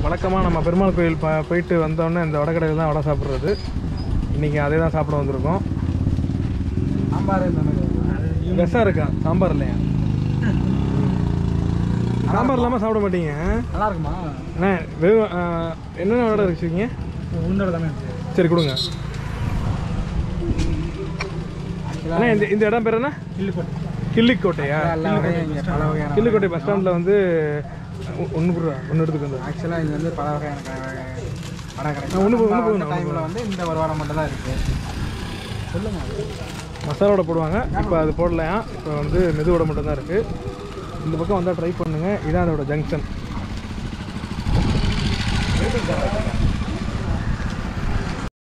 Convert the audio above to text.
வழக்கமாக நம்ம பெருமாள் கோயில் ப போயிட்டு வந்தோடனே இந்த வடக்கடையில் தான் வடை சாப்பிட்றது இன்றைக்கி அதே தான் சாப்பிட வந்திருக்கோம் சாம்பார் இந்த மாதிரி விஷம் இருக்கா சாம்பார் இல்லையா சாம்பார் இல்லாமல் சாப்பிட மாட்டீங்க நல்லா இருக்குமா அண்ணா வெறும் ஆ, என்னென்ன வடை வச்சுருக்கீங்க உன்னோட தானே இருக்கு சரி கொடுங்க அண்ணா இந்த இந்த இடம் பேர் என்ன கிள்ளிப்பட்டு கிள்ளிக்கோட்டையா எல்லா வகையும் இங்கே பல வகையான கிள்ளிக்கோட்டை பஸ் ஸ்டாண்டில் வந்து ஒன்று கொடுறா ஒன்று எடுத்துக்கு வந்து ஆக்சுவலாக இது வந்து பல வகையான கடை வடை கடை ஒண்ணு போ- ஒண்ணு நம்ம போதும், வந்த டைமில் வந்து இந்த ஒரு வாரம் மட்டும் தான் இருக்குது சொல்லுங்க மசாலோட போடுவாங்க இப்போ அது போடலையா இப்போ வந்து மெதுவோட மட்டும்தான் இருக்குது இந்த பக்கம் வந்தால் ட்ரை பண்ணுங்கள் இதான் அதோட ஜங்ஷன்